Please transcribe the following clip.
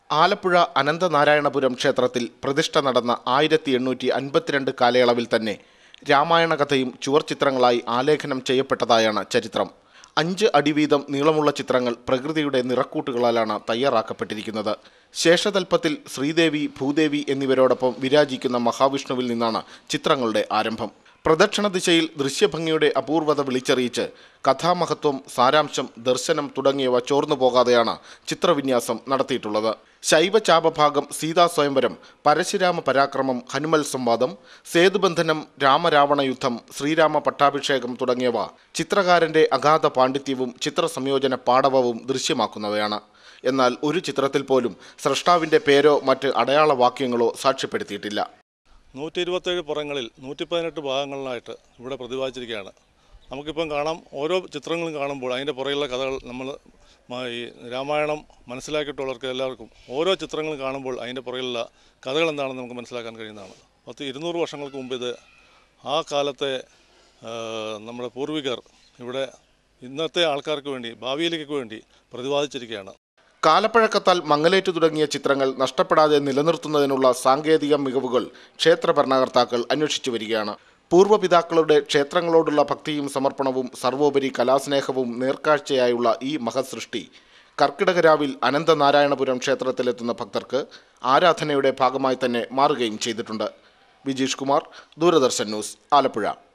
ആലപ്പുഴ അനന്തനാരായണപുരം ക്ഷേത്രത്തിൽ പ്രതിഷ്ഠ നടന്ന ആയിരത്തി എണ്ണൂറ്റി അൻപത്തിരണ്ട് കാലയളവിൽ തന്നെ രാമായണ കഥയും ചുവർച്ചിത്രങ്ങളായി ആലേഖനം ചെയ്യപ്പെട്ടതായാണ് ചരിത്രം അഞ്ച് അടി വീതം നീളമുള്ള ചിത്രങ്ങൾ പ്രകൃതിയുടെ നിറക്കൂട്ടുകളാലാണ് തയ്യാറാക്കപ്പെട്ടിരിക്കുന്നത് ശേഷതൽപ്പത്തിൽ ശ്രീദേവി ഭൂദേവി എന്നിവരോടൊപ്പം വിരാജിക്കുന്ന മഹാവിഷ്ണുവിൽ നിന്നാണ് ചിത്രങ്ങളുടെ ആരംഭം പ്രദക്ഷിണ ദിശയിൽ ദൃശ്യഭംഗിയുടെ അപൂർവത വിളിച്ചറിയിച്ച് കഥാമഹത്വം സാരാംശം ദർശനം തുടങ്ങിയവ ചോർന്നു പോകാതെയാണ് ചിത്രവിന്യാസം നടത്തിയിട്ടുള്ളത് ശൈവചാപഭാഗം സീതാ സ്വയംവരം പരശുരാമ പരാക്രമം ഹനുമൽ സംവാദം സേതുബന്ധനം രാമരാവണ യുദ്ധം ശ്രീരാമ പട്ടാഭിഷേകം തുടങ്ങിയവ ചിത്രകാരന്റെ അഗാധ പാണ്ഡിത്യവും ചിത്രസംയോജന പാടവവും ദൃശ്യമാക്കുന്നവയാണ് എന്നാൽ ഒരു ചിത്രത്തിൽ പോലും സ്രഷ്ടാവിന്റെ പേരോ മറ്റ് അടയാള വാക്യങ്ങളോ സാക്ഷ്യപ്പെടുത്തിയിട്ടില്ല നൂറ്റി ഇരുപത്തേഴ് പുറങ്ങളിൽ നൂറ്റി പതിനെട്ട് ഭാഗങ്ങളിലായിട്ട് ഇവിടെ പ്രതിപാദിച്ചിരിക്കുകയാണ് നമുക്കിപ്പം കാണാം ഓരോ ചിത്രങ്ങളും കാണുമ്പോൾ അതിൻ്റെ പുറകിലുള്ള കഥകൾ നമ്മൾ മ- ഈ രാമായണം മനസ്സിലാക്കിയിട്ടുള്ളവർക്ക് എല്ലാവർക്കും ഓരോ ചിത്രങ്ങളും കാണുമ്പോൾ അതിൻ്റെ പുറകിലുള്ള കഥകൾ എന്താണെന്ന് നമുക്ക് മനസ്സിലാക്കാൻ കഴിയുന്നതാണ് പത്ത് ഇരുന്നൂറ് വർഷങ്ങൾക്ക് മുമ്പ് ഇത് ആ കാലത്തെ ആ, നമ്മുടെ പൂർവികർ ഇവിടെ ഇന്നത്തെ ആൾക്കാർക്ക് വേണ്ടി ഭാവിയിലേക്ക് വേണ്ടി പ്രതിപാദിച്ചിരിക്കുകയാണ് കാലപ്പഴക്കത്താൽ മങ്ങലേറ്റു തുടങ്ങിയ ചിത്രങ്ങൾ നഷ്ടപ്പെടാതെ നിലനിർത്തുന്നതിനുള്ള സാങ്കേതിക മികവുകൾ ക്ഷേത്ര ഭരണകർത്താക്കൾ അന്വേഷിച്ചു വരികയാണ് പൂർവ്വപിതാക്കളുടെ ക്ഷേത്രങ്ങളോടുള്ള ഭക്തിയും സമർപ്പണവും സർവോപരി കലാസ്നേഹവും നേർക്കാഴ്ചയായുള്ള ഈ മഹസൃഷ്ടി കർക്കിടകരാവിൽ അനന്തനാരായണപുരം ക്ഷേത്രത്തിലെത്തുന്ന ഭക്തർക്ക് ആരാധനയുടെ ഭാഗമായി തന്നെ മാറുകയും ചെയ്തിട്ടുണ്ട് വിജീഷ് കുമാർ ദൂരദർശൻ ന്യൂസ് ആലപ്പുഴ